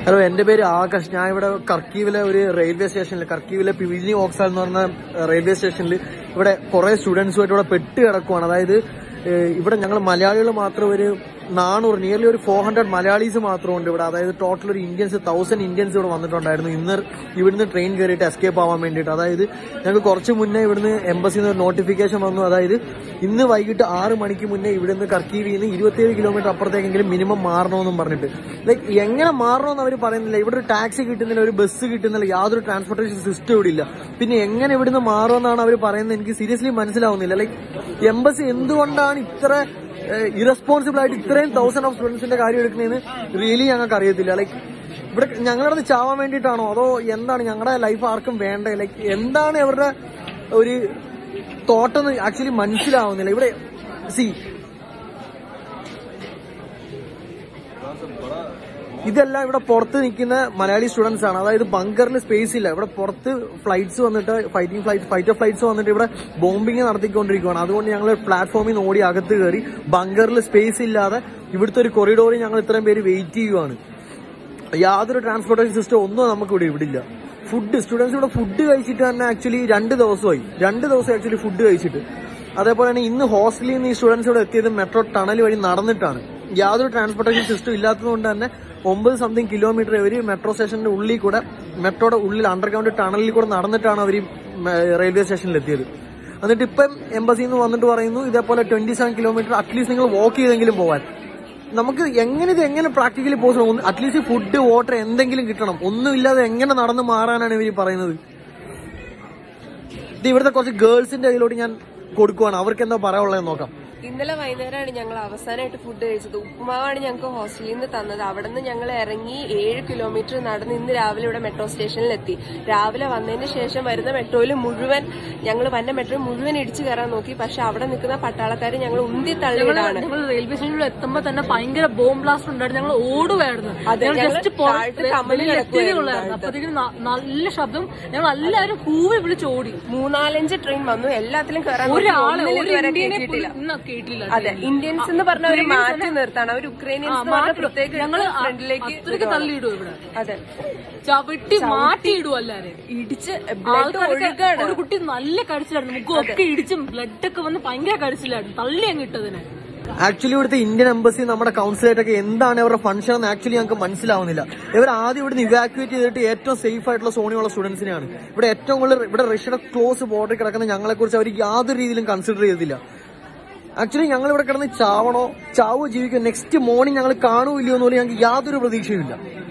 Hello എന്റെ പേര് ആകാശ് ഞാൻ ഇവിടെ കർക്കീവിലെ ഒരു റെയിൽവേ സ്റ്റേഷനിൽ കർക്കീവിലെ പിവിജി ഓക്സാൽ എന്ന് പറഞ്ഞ റെയിൽവേ സ്റ്റേഷനിൽ ഇവിടെ കുറെ സ്റ്റുഡൻസുമായിട്ട് ഇവിടെ പെട്ട് കിടക്കുവാണ് അതായത് ഏഹ് ഇവിടെ ഞങ്ങൾ മലയാളികൾ മാത്രം ഒരു നാനൂറ് നിയർലി ഒരു ഫോർ ഹൺഡ്രഡ് മലയാളീസ് മാത്രമുണ്ട് ഇവിടെ അതായത് ടോട്ടൽ ഒരു ഇന്ത്യൻസ് തൗസൻഡ് ഇന്ത്യൻസ് ഇവിടെ വന്നിട്ടുണ്ടായിരുന്നു ഇന്ന് ഇവിടുന്ന് ട്രെയിൻ കയറിയിട്ട് എസ്കേപ്പ് ആവാൻ വേണ്ടിയിട്ട് അതായത് ഞങ്ങൾക്ക് കുറച്ച് മുന്നേ ഇവിടുന്ന് എംബസിന്ന് ഒരു നോട്ടിഫിക്കേഷൻ വന്നു അതായത് ഇന്ന് വൈകിട്ട് ആറ് മണിക്ക് മുന്നേ ഇവിടുന്ന് കർക്കീവിൽ നിന്ന് ഇരുപത്തിയേഴ് കിലോമീറ്റർ അപ്പുറത്തേക്കെങ്കിലും മിനിമം മാറണമെന്നും പറഞ്ഞിട്ട് ലൈക്ക് എങ്ങനെ മാറണമെന്ന് അവർ പറയുന്നില്ല ഇവിടെ ഒരു ടാക്സി കിട്ടുന്നില്ല ഒരു ബസ് കിട്ടുന്നില്ല യാതൊരു ട്രാൻസ്പോർട്ടേഷൻ സിസ്റ്റം ഇവിടെ ഇല്ല പിന്നെ എങ്ങനെ ഇവിടുന്ന് മാറുമെന്നാണ് അവർ പറയുന്നത് എനിക്ക് സീരിയസ്ലി മനസ്സിലാവുന്നില്ല ലൈക്ക് എംബസി എന്തുകൊണ്ടാണ് ഇത്ര ഇറസ്പോൺസിബിൾ ആയിട്ട് ഇത്രയും തൗസൻഡ് ഓഫ് സ്റ്റുഡൻസിന്റെ കാര്യം എടുക്കുന്നതെന്ന് റിയലി ഞങ്ങൾക്ക് അറിയത്തില്ല ലൈക്ക് ഇവിടെ ഞങ്ങളുടെ ചാവാൻ വേണ്ടിയിട്ടാണോ അതോ എന്താണ് ഞങ്ങളുടെ ലൈഫ് ആർക്കും വേണ്ടേ ലൈക്ക് എന്താണ് അവരുടെ ഒരു തോട്ടെന്ന് ആക്ച്വലി മനസ്സിലാവുന്നില്ല ഇവിടെ സി ഇതെല്ലാം ഇവിടെ പുറത്ത് നിൽക്കുന്ന മലയാളി സ്റ്റുഡൻസ് ആണ് അതായത് ബങ്കറിൽ സ്പേസ് ഇല്ല ഇവിടെ പുറത്ത് ഫ്ലൈറ്റ്സ് വന്നിട്ട് ഫൈറ്റിംഗ് ഫ്ലൈറ്റ് ഫൈറ്റർ ഫ്ലൈറ്റ്സ് വന്നിട്ട് ഇവിടെ ബോംബിങ് നടത്തിക്കൊണ്ടിരിക്കുകയാണ് അതുകൊണ്ട് ഞങ്ങൾ പ്ലാറ്റ്ഫോമിൽ നിന്ന് ഓടി അകത്ത് കയറി ബങ്കറിൽ സ്പേസ് ഇല്ലാതെ ഇവിടുത്തെ ഒരു കൊറിഡോറിൽ ഞങ്ങൾ ഇത്രയും പേര് വെയിറ്റ് ചെയ്യുവാണ് യാതൊരു ട്രാൻസ്പോർട്ടേഷൻ സിസ്റ്റം ഒന്നും നമുക്ക് ഇവിടെ ഇവിടില്ല ഫുഡ് സ്റ്റുഡൻസ് ഇവിടെ ഫുഡ് കഴിച്ചിട്ട് തന്നെ ആക്ച്വലി രണ്ട് ദിവസമായി രണ്ട് ദിവസം ആക്ച്വലി ഫുഡ് കഴിച്ചിട്ട് അതേപോലെ തന്നെ ഇന്ന് ഹോസ്റ്റലിൽ നിന്ന് ഈ സ്റ്റുഡൻസ് ഇവിടെ എത്തിയത് മെട്രോ ടണൽ വഴി നടന്നിട്ടാണ് യാതൊരു ട്രാൻസ്പോർട്ടേഷൻ സിസ്റ്റം ഇല്ലാത്തതുകൊണ്ട് തന്നെ ഒമ്പത് സംതിങ് കിലോമീറ്റർ അവർ മെട്രോ സ്റ്റേഷന്റെ ഉള്ളിൽ കൂടെ മെട്രോയുടെ ഉള്ളിൽ അണ്ടർഗ്രൗണ്ട് ടണലിൽ കൂടെ നടന്നിട്ടാണ് അവർ റെയിൽവേ സ്റ്റേഷനിൽ എത്തിയത് എന്നിട്ട് ഇപ്പം എംബസിയിൽ നിന്ന് വന്നിട്ട് പറയുന്നു ഇതേപോലെ ട്വന്റി സെവൻ കിലോമീറ്റർ അറ്റ്ലീസ്റ്റ് നിങ്ങൾ വാക്ക് ചെയ്തെങ്കിലും പോവാൻ നമുക്ക് എങ്ങനെ ഇത് എങ്ങനെ practically possible at least food water എന്തെങ്കിലും കിട്ടണം ഒന്നുമില്ലാതെ എങ്ങനെ നടന്നു മാറാനാണ് ഇവർ പറയുന്നത് ഇത് ഇവിടുത്തെ കുറച്ച് ഗേൾസിന്റെ കയ്യിലോട്ട് ഞാൻ കൊടുക്കുവാണ് അവർക്ക് എന്താ പറയാനുള്ളത് നോക്കാം ഇന്നലെ വൈകുന്നേരമാണ് ഞങ്ങൾ അവസാനമായിട്ട് ഫുഡ് കഴിച്ചത് ഉപ്പുമാവാണ് ഞങ്ങൾക്ക് ഹോസ്റ്റലിൽ നിന്ന് തന്നത് അവിടെ നിന്ന് ഞങ്ങൾ ഇറങ്ങി ഏഴ് കിലോമീറ്റർ നടന്ന് ഇന്ന് രാവിലെ ഇവിടെ മെട്രോ സ്റ്റേഷനിൽ എത്തി രാവിലെ വന്നതിന് ശേഷം വരുന്ന മെട്രോയിൽ മുഴുവൻ ഞങ്ങൾ വന്ന മെട്രോ മുഴുവൻ ഇടിച്ചു കയറാൻ നോക്കി പക്ഷെ അവിടെ നിൽക്കുന്ന പട്ടാളക്കാരെ ഞങ്ങൾ ഉന്തി തള്ളിയിടാണ് ഞങ്ങൾ റെയിൽവേ സ്റ്റേഷനിൽ എത്തുമ്പോ തന്നെ ഭയങ്കര ബോംബ് ബ്ലാസ്റ്റ് ഉണ്ടായിരുന്നു ഞങ്ങൾ ഓടുകയായിരുന്നു അതെ, ഞങ്ങൾ ഞങ്ങൾ ജസ്റ്റ് താഴത്ത് കമലിൽ എത്തിയുള്ളായിരുന്നു അപ്പത്തേക്കും ന- നല്ല ശബ്ദം ഞങ്ങൾ എല്ലാവരും കൂവി വിളിച്ച് ഓടി മൂന്നാലഞ്ച് ട്രെയിൻ വന്നു എല്ലാത്തിലും കയറാൻ നോക്കി. ഒരാളെ ഒന്നിലും ഒരു ഇതുവരെ ഇന്ത്യനെ കേട്ടിട്ടില്ല ഇന്ന് കേട്ടില്ല അതെ ഇന്ത്യൻസ് എന്ന് പറഞ്ഞ ഒരു മാറ്റി നിർത്താണ് അവർ ഉക്രൈനിയൻസ് എന്ന് പറഞ്ഞ പ്രത്യേക ഞങ്ങള് ഫ്രണ്ടിലേക്ക് അത്രയ്ക്ക് തള്ളിയിടും ഇവിടെ അതെ ചവിട്ടി മാറ്റിയിടും എല്ലാരും ഇടിച്ച് ബ്ലഡ് ആൾക്കാരൊക്കെ ഒഴുകാണ് ഒരു കുട്ടി നല്ല കടിച്ചിലായിരുന്നു മുഖമൊക്കെ ഇടിച്ചും ബ്ലഡ് ഒക്കെ വന്ന് ഭയങ്കര കടിച്ചിലായിരുന്നു തള്ളി അങ്ങ് ഇട്ടതിനെ ആക്ച്വലി ഇവിടുത്തെ ഇന്ത്യൻ എംബസി നമ്മുടെ കൗൺസിലേറ്റ് ഒക്കെ എന്താണ് അവരുടെ ഫംഗ്ഷൻ എന്ന് ആക്ച്വലി ഞങ്ങൾക്ക് മനസ്സിലാവുന്നില്ല ഇവർ ആദ്യം ഇവിടുന്ന് ഇവാക്യുവേറ്റ് ചെയ്തിട്ട് ഏറ്റവും സേഫ് ആയിട്ടുള്ള സോണിയുള്ള സ്റ്റുഡൻസിനെയാണ് ഇവിടെ ഏറ്റവും കൂടുതൽ ഇവിടെ റഷ്യയുടെ ക്ലോസ് ബോർഡറിൽ കിടക്കുന്ന ഞങ്ങളെ കുറിച്ച് അവർ യാതൊരു രീതിയിലും കൺസിഡർ ചെയ്തില്ല ആക്ച്വലി ഞങ്ങൾ ഇവിടെ കിടന്ന് ചാവണോ ചാവോ ജീവിക്കോ നെക്സ്റ്റ് മോർണിംഗ് ഞങ്ങൾ കാണുമോ ഇല്ലയോ എന്ന് പോലും ഞങ്ങൾക്ക് യാതൊരു പ്രതീക്ഷയുമില്ല